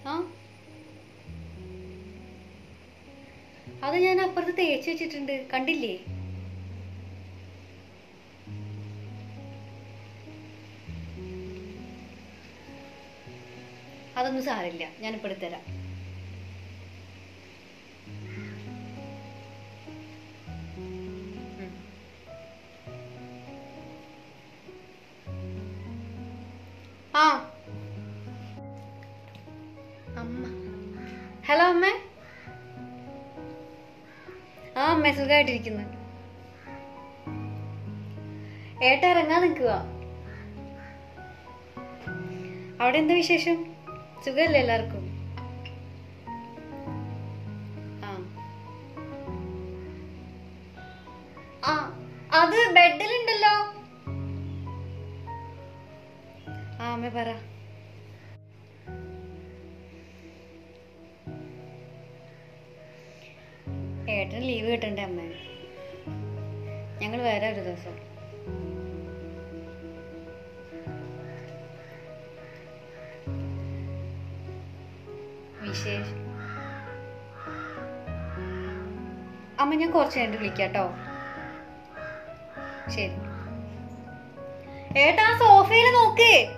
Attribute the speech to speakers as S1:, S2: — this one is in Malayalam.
S1: ആ അത് ഞാൻ അപ്പുറത്ത് തേച്ച് വെച്ചിട്ടുണ്ട് കണ്ടില്ലേ അതൊന്നും സാരില്ല ഞാനിപ്പോൾ എടുത്തുതരാം ഉം. ആ അമ്മ ഹലോ അമ്മേ ആ അമ്മ സുഖമായിട്ടിരിക്കുന്നു ഏട്ട ഇറങ്ങാൻ നിൽക്കുക അവിടെ എന്താ വിശേഷം സുഖമല്ലേ എല്ലാവർക്കും ആ ആ അത് ബെഡിലുണ്ടല്ലോ ആ അമ്മ പറ ഏട്ടന് ലീവ് കിട്ടണ്ടേ അമ്മ ഞങ്ങൾ വരാം ഒരു ദിവസം വിശേഷം അമ്മ ഞാൻ കുറച്ച് കഴിഞ്ഞിട്ട് വിളിക്കാം കേട്ടോ ശരി ഏട്ടാ സോഫയിൽ നോക്ക്